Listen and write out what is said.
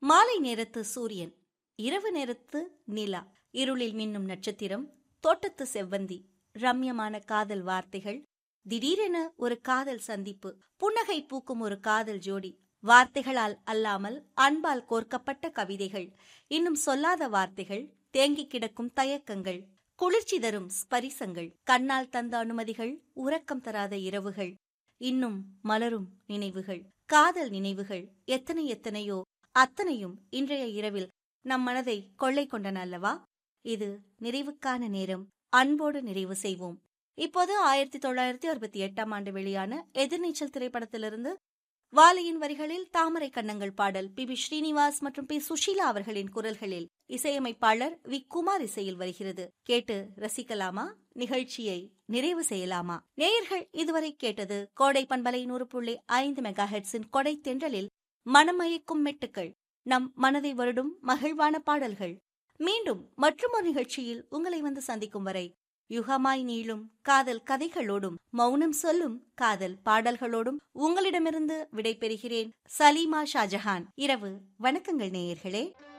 மாலை நேரத்து சூரியன் இரவு நேரத்து நிலா இருளில் மின்னும் நட்சத்திரம் தோட்டத்து செவ்வந்தி ரம்யமான காதல் வார்த்தைகள் திடீரென ஒரு காதல் சந்திப்பு புன்னகை பூக்கும் ஒரு காதல் ஜோடி வார்த்தைகளால் அல்லாமல் அன்பால் கோர்க்கப்பட்ட கவிதைகள் இன்னும் சொல்லாத வார்த்தைகள் தேங்கி கிடக்கும் தயக்கங்கள் குளிர்ச்சி தரும் ஸ்பரிசங்கள் கண்ணால் தந்த அனுமதிகள் உறக்கம் தராத இரவுகள் இன்னும் மலரும் நினைவுகள் காதல் நினைவுகள் எத்தனை எத்தனையோ அத்தனையும் இன்றைய இரவில் நம் மனதை கொள்ளை கொண்டன அல்லவா இது நிறைவுக்கான நேரம் அன்போடு நிறைவு செய்வோம் இப்போது ஆயிரத்தி தொள்ளாயிரத்தி அறுபத்தி எட்டாம் ஆண்டு வெளியான எதிர்நீச்சல் திரைப்படத்திலிருந்து வாலியின் வரிகளில் தாமரை கண்ணங்கள் பாடல் பி பி ஸ்ரீனிவாஸ் மற்றும் பி சுஷீலா அவர்களின் குரல்களில் இசையமைப்பாளர் வி குமார் இசையில் வருகிறது கேட்டு ரசிக்கலாமா நிகழ்ச்சியை நிறைவு செய்யலாமா நேயர்கள் இதுவரை கேட்டது கோடை பண்பலை நூறு புள்ளி ஐந்து மெகா ஹெட்ஸின் கொடை தென்றலில் மனமயக்கும் மெட்டுக்கள் நம் மனதை வருடும் மகிழ்வான பாடல்கள் மீண்டும் மற்றொரு நிகழ்ச்சியில் உங்களை வந்து சந்திக்கும் வரை யுகமாய் நீளும் காதல் கதைகளோடும் மௌனம் சொல்லும் காதல் பாடல்களோடும் உங்களிடமிருந்து விடைபெறுகிறேன் சலீமா ஷாஜஹான் இரவு வணக்கங்கள் நேயர்களே